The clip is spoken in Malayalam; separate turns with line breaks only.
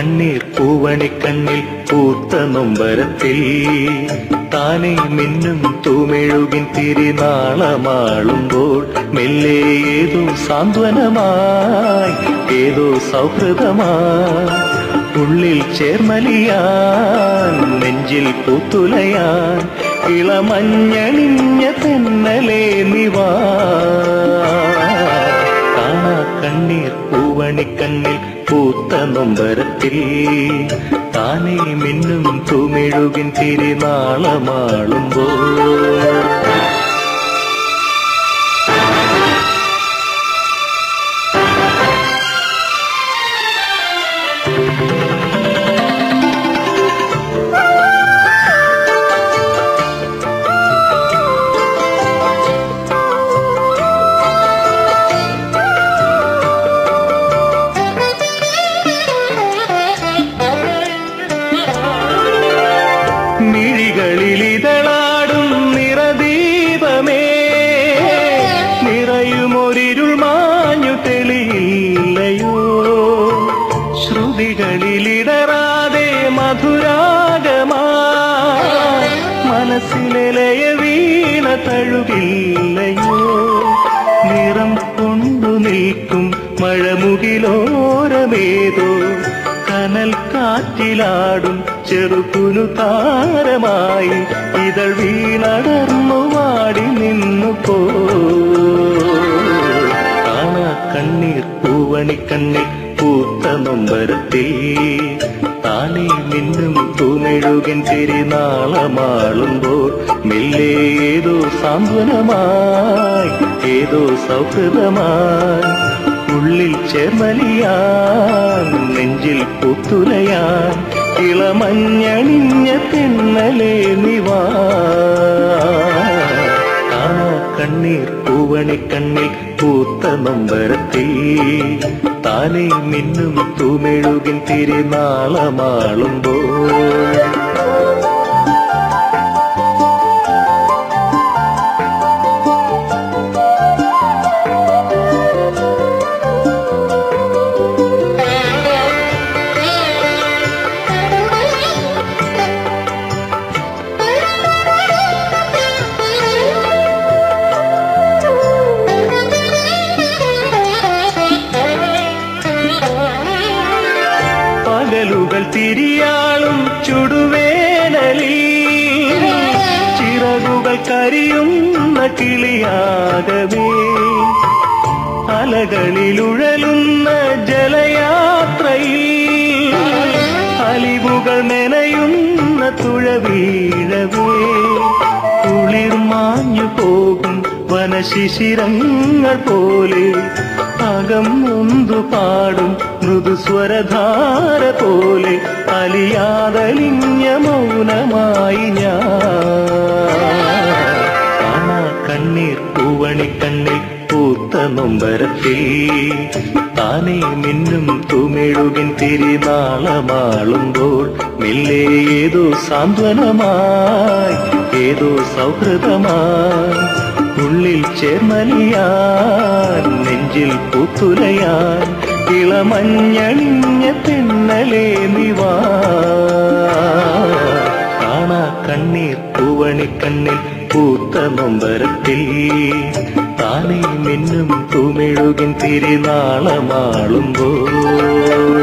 കണ്ണീർ പൂവണിക്കണ്ണിൽ പൂത്ത നൊമ്പരത്തിൽ താനെ മിന്നും തൂമെഴുകിൻ തിരിനാളമാളുമ്പോൾ മെല്ലെ ഏതോ സാന്ത്വനമായി ഏതോ സൗഹൃദമായി ഉള്ളിൽ ചേർമലിയാൻ നെഞ്ചിൽ പൂത്തുലയാൻ ഇളമഞ്ഞണിഞ്ഞ തെന്നലേ നിവാ കാണാ കണ്ണീർ പൂവണിക്കണ്ണിൽ പൂത്ത നൊമ്പരത്തിൽ താനേ മിന്നും തൂമെഴുകിൻ തിരിനാളമാളുമ്പോൾ മിഴികളിലിതളാടും നിറദീപമേ നിറയുമൊരിരുൾ മാഞ്ഞു തെളിയില്ലയോ ശ്രുതികളിലിടറാതെ മധുരാഗമാ മനസ്സിലയ വീണ തഴുകില്ലയോ നിറം കൊണ്ടു നിൽക്കും മഴമുകിലോരമേതോ കനൽ കാറ്റിലാടും ചെറുകുനു താരമായി ഇതൾ വീണടർന്നു വാടി നിന്നു പോ കാണാ കണ്ണീർ പൂവണിക്കണ്ണിൽ പൂത്ത നൊമ്പരത്തിൽ താനേ മിന്നും തൂമെഴുകിൻ തിരിനാളമാളുമ്പോൾ മെല്ലെ ഏതോ സാന്ത്വനമായി ഏതോ സൗഹൃദമായി ഉള്ളിൽ ചേർമലിയാൻ നെഞ്ചിൽ പുത്തുലയാൻ ഇളമഞ്ഞണിഞ്ഞ തെന്നലേ നിവാ കാണാ കണ്ണീർ പൂവണിക്കണ്ണിൽ പൂത്ത നൊമ്പരത്തിൽ താനേ മിന്നും തൂമെഴുകിൻ തിരിനാളമാളുമ്പോൾ പകലുകൾ തിരിയാളും ചുടുവേനലിൽ ചിറകുകൾ കരിയുന്ന കിളിയാകവേ അലകളിലുഴലുന്ന ജലയാത്രയിൽ അലിവുകൾ നനയുന്ന തുഴവീഴവേ കുളിർ മാഞ്ഞു പോകും വനശിശിരങ്ങൾ പോലെ അകം നൊന്തു പാടും മൃദുസ്വരധാര പോലെ അലിയാതലിഞ്ഞ മൗനമായി ഞാൻ കാണാ കണ്ണീർ പൂവണിക്കണ്ണിൽ പൂത്ത നൊമ്പരത്തിൽ താനേ മിന്നും തൂമെഴുകിൻ തിരിനാളമാളുമ്പോൾ മെല്ലെ ഏതോ സാന്ത്വനമായി ഏതോ സൗഹൃദമായി ഉള്ളിൽ ചേർമലിയാൻ നെഞ്ചിൽ പൂത്തുലയാൻ ഇളമഞ്ഞണിഞ്ഞ തെന്നലേ നിവാ കാണാ കണ്ണീർ പൂവണിക്കണ്ണിൽ പൂത്ത നൊമ്പരത്തിൽ താനേ മിന്നും തൂമെഴുകിൻ തിരിനാളമാളുമ്പോൾ